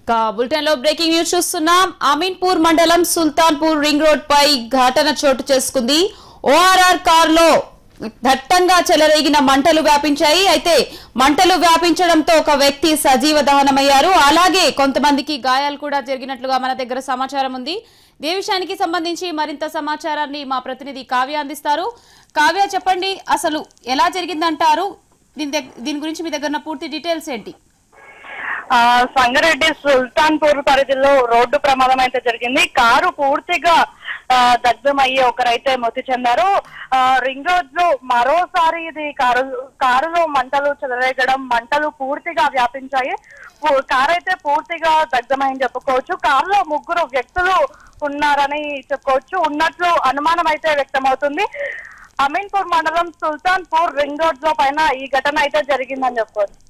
ఇక బులెటిన్ లో breaking news చూస్తున్నాం అమీన్పూర్ మండలం సుల్తాన్పూర్ రింగ్ రోడ్ పై ఘటన చోటు చేసుకుంది ఓఆర్ఆర్ కారులో దట్టంగా చెలరేగిన మంటలు వ్యాపించాయి అయితే మంటలు వ్యాపించడంతో ఒక వ్యక్తి సజీవ దహనమయ్యారు అలాగే కొంతమందికి గాయాలు కూడా జరిగినట్లుగా మన దగ్గర సమాచారం ఉంది ఇదే విషయానికి సంబంధించి మరింత సమాచారాన్ని మా ప్రతినిధి కావ్య అందిస్తారు కావ్య చెప్పండి అసలు ఎలా జరిగిందంటారు దీని దగ్- దీని గురించి మీ దగ్గర ఉన్న పూర్తి డీటెయిల్స్ ఏంటి ఆ, సంగారెడ్డి సుల్తాన్పూర్ పరిధిలో రోడ్డు ప్రమాదం అయితే జరిగింది కారు పూర్తిగా ఆ, దగ్ధమయ్యి ఒకరైతే మృతి చెందారు ఆ, రింగ్ రోడ్ లో మరోసారి ఇది కారు కారులో మంటలు చెలరేగడం మంటలు పూర్తిగా వ్యాపించాయి పూ- కారు అయితే పూర్తిగా దగ్ధమైంది చెప్పుకోవచ్చు కారులో ముగ్గురు వ్యక్తులు ఉన్నారని చెప్పుకోవచ్చు ఉన్నట్లు అనుమానం అయితే వ్యక్తమవుతుంది అమీన్పూర్ మండలం సుల్తాన్పూర్ రింగ్ రోడ్ లో పైన ఈ ఘటన అయితే జరిగిందని చెప్పుకోవచ్చు